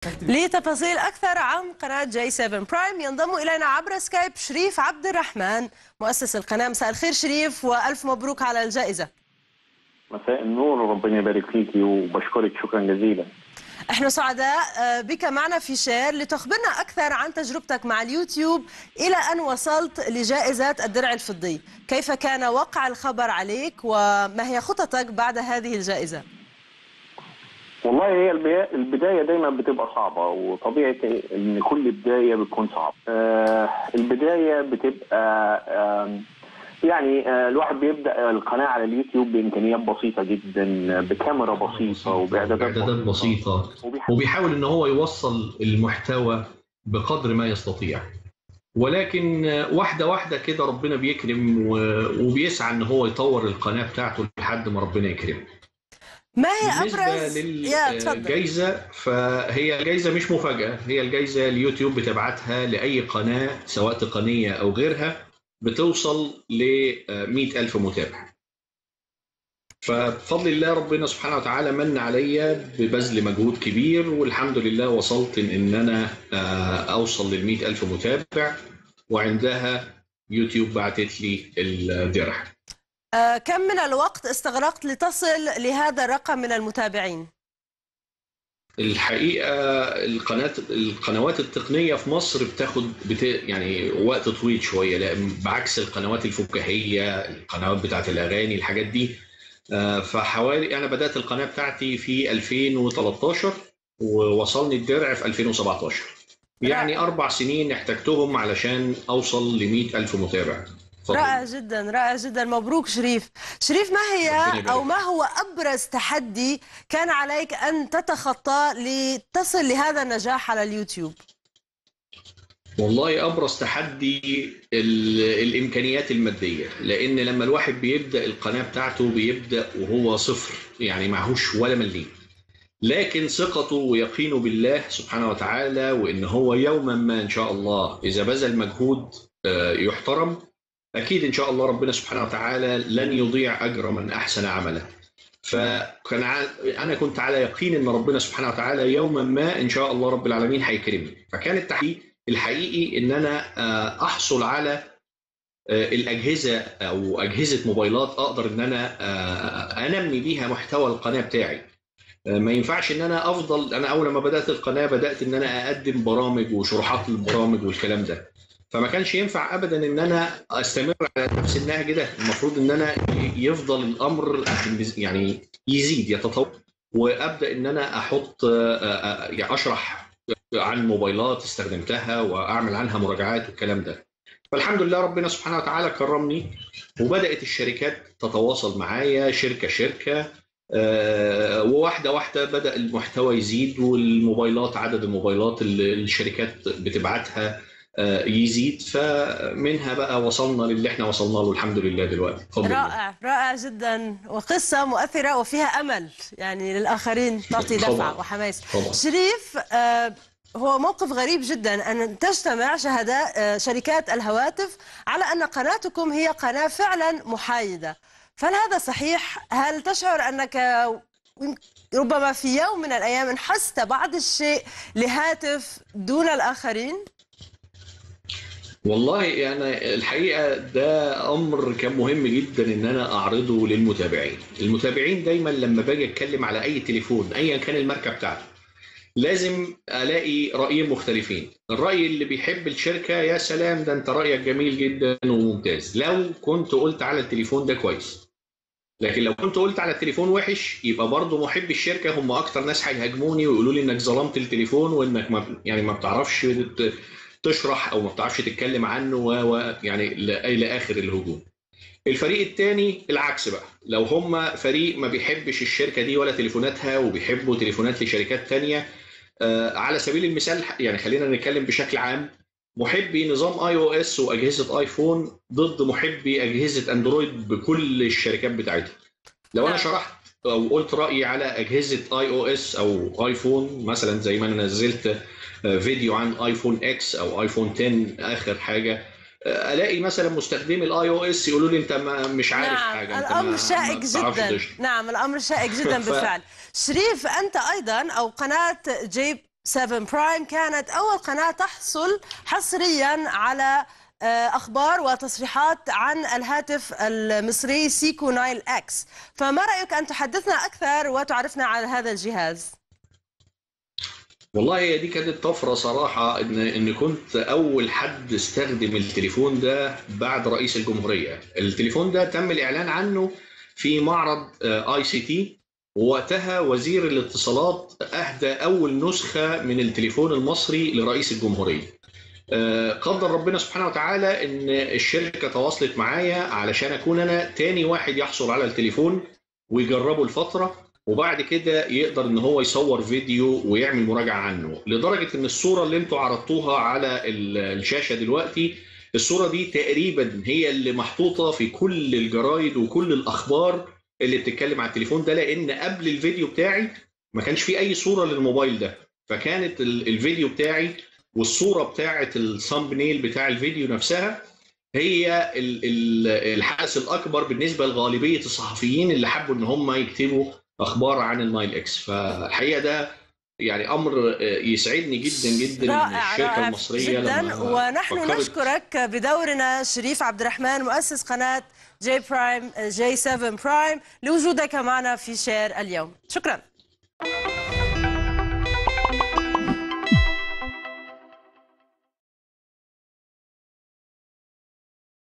لتفاصيل أكثر عن قناة جي 7 برايم ينضم إلينا عبر سكايب شريف عبد الرحمن مؤسس القناة مساء الخير شريف وألف مبروك على الجائزة مساء النور وربنا يبارك فيكي وبشكرك شكرا جزيلا احنا سعداء آه، بك معنا في شير لتخبرنا أكثر عن تجربتك مع اليوتيوب إلى أن وصلت لجائزة الدرع الفضي كيف كان وقع الخبر عليك وما هي خططك بعد هذه الجائزة والله هي البداية, البداية دايما بتبقى صعبة وطبيعة ان كل بداية بتكون صعبة آه البداية بتبقى آه يعني آه الواحد بيبدا القناه على اليوتيوب بامكانيات بسيطه جدا بكاميرا بسيطه وباعدادات باعدادات بسيطة وبيحاول ان هو يوصل المحتوى بقدر ما يستطيع ولكن واحدة واحدة كده ربنا بيكرم و- وبيسعى ان هو يطور القناة بتاعته لحد ما ربنا يكرمه ما هي بالنسبة أبرز يا تفضل للجائزة فهي الجائزة مش مفاجأة هي الجائزة اليوتيوب بتبعتها لأي قناة سواء تقنية أو غيرها بتوصل ل 100 ألف متابع فبفضل الله ربنا سبحانه وتعالى من عليا ببذل مجهود كبير والحمد لله وصلت ان انا آه، اوصل لل 100 ألف متابع وعندها يوتيوب بعتت لي الدرع آه، كم من الوقت استغرقت لتصل لهذا الرقم من المتابعين الحقيقه القناه القنوات التقنيه في مصر بتاخد بت... يعني وقت طويل شويه لان بعكس القنوات الفكاهيه القنوات بتاعت الاغاني الحاجات دي آه، فحوالي انا بدات القناه بتاعتي في 2013 ووصلني الدرع في 2017 يعني اربع سنين احتجتهم علشان اوصل ل 100 الف متابع اتفضل. رائع جدا رائع جدا مبروك شريف شريف ما ربنا هي يبارك. أو ما هو أبرز تحدي كان عليك أن تتخطى لتصل لهذا النجاح على اليوتيوب والله ابرز تحدي ال- الامكانيات الماديه لان لما الواحد بيبدا القناه بتاعته بيبدا وهو صفر يعني معهوش ولا مليم لكن ثقته ويقينه بالله سبحانه وتعالى وان هو يوما ما ان شاء الله اذا بذل مجهود آه، يحترم اكيد ان شاء الله ربنا سبحانه وتعالى لن يضيع اجر من احسن عملا فكان ع- انا كنت على يقين ان ربنا سبحانه وتعالى يوما ما ان شاء الله رب العالمين هيكرمني فكان التحدي الحقيقي ان انا آه، احصل على آه، الاجهزه او اجهزه موبايلات اقدر ان انا آه، انمي بيها محتوى القناه بتاعي آه، ما ينفعش ان انا افضل انا اول ما بدات القناه بدات ان انا اقدم برامج وشروحات للبرامج والكلام ده فما كانش ينفع ابدا ان انا استمر على نفس النهج ده المفروض ان انا يفضل الامر يعني يزيد يتطور وابدا ان انا احط آه، آه، يعني اشرح عن موبايلات استخدمتها واعمل عنها مراجعات والكلام ده فالحمد لله ربنا سبحانه وتعالى كرمني وبدات الشركات تتواصل معايا شركه شركه آه، وواحده واحده بدا المحتوى يزيد والموبايلات عدد الموبايلات اللي الشركات بتبعتها آه، يزيد فمنها بقى وصلنا للي احنا وصلنا له الحمد لله دلوقتي بفضل الله. رائع رائع جدا وقصة مؤثرة وفيها أمل يعني للآخرين تعطي طبعاً. دفعة وحماس طبعاً. شريف آه، هو موقف غريب جدا أن تجتمع شهداء آه، شركات الهواتف على أن قناتكم هي قناة فعلا محايدة فهل هذا صحيح؟ هل تشعر أنك ربما في يوم من الأيام انحست بعض الشيء لهاتف دون الآخرين؟ والله انا الحقيقه ده امر كان مهم جدا ان انا اعرضه للمتابعين المتابعين دايما لما باجي اتكلم على اي تليفون ايا كان الماركه بتاعته لازم الاقي رايين مختلفين الراي اللي بيحب الشركه يا سلام ده انت رايك جميل جدا وممتاز لو كنت قلت على التليفون ده كويس لكن لو كنت قلت على التليفون وحش يبقى برضه محب الشركه هم اكتر ناس هيهاجموني ويقولوا لي انك ظلمت التليفون وانك ما يعني ما بتعرفش ت- تشرح او ما بتعرفش تتكلم عنه و و- يعني ل- الى اخر الهجوم. الفريق الثاني العكس بقى لو هم فريق ما بيحبش الشركه دي ولا تليفوناتها وبيحبوا تليفونات لشركات تانية آه على سبيل المثال يعني خلينا نتكلم بشكل عام محبي نظام اي او اس واجهزه ايفون ضد محبي اجهزه اندرويد بكل الشركات بتاعتها. لو انا نعم. شرحت او قلت رايي على اجهزه اي او اس او ايفون مثلا زي ما انا نزلت آه، فيديو عن ايفون اكس او ايفون 10 اخر حاجه آه، الاقي مثلا مستخدمي الاي او اس يقولوا لي انت ما مش عارف نعم حاجه انت الأمر ما- شائك ما بتعرفش جدا تشرح. نعم الأمر شائك جدا ف- بالفعل شريف أنت أيضا أو قناة جيب 7 برايم كانت أول قناة تحصل حصريا على آه، أخبار وتصريحات عن الهاتف المصري سيكو نايل أكس فما رأيك أن تحدثنا أكثر وتعرفنا على هذا الجهاز؟ والله هي دي كانت طفره صراحه ان ان كنت اول حد استخدم التليفون ده بعد رئيس الجمهوريه التليفون ده تم الاعلان عنه في معرض اي سي تي ووقتها وزير الاتصالات اهدى اول نسخه من التليفون المصري لرئيس الجمهوريه آه، قدر ربنا سبحانه وتعالى ان الشركه تواصلت معايا علشان اكون انا تاني واحد يحصل على التليفون ويجربه لفتره وبعد كده يقدر ان هو يصور فيديو ويعمل مراجعه عنه لدرجه ان الصوره اللي انتوا عرضتوها على ال- الشاشه دلوقتي الصوره دي تقريبا هي اللي محطوطه في كل الجرايد وكل الاخبار اللي بتتكلم عن التليفون ده لان قبل الفيديو بتاعي ما كانش في اي صوره للموبايل ده فكانت ال- الفيديو بتاعي والصوره بتاعه الثامب بتاع الفيديو نفسها هي ال- ال- الحدث الاكبر بالنسبه لغالبيه الصحفيين اللي حبوا ان هم يكتبوا اخبار عن النايل اكس فالحقيقه ده يعني امر يسعدني جدا جدا ان رائع الشركه رائع المصريه جدا لما ونحن فكرت- نشكرك بدورنا شريف عبد الرحمن مؤسس قناة جي برايم جي 7 برايم لوجودك معنا في شير اليوم شكرا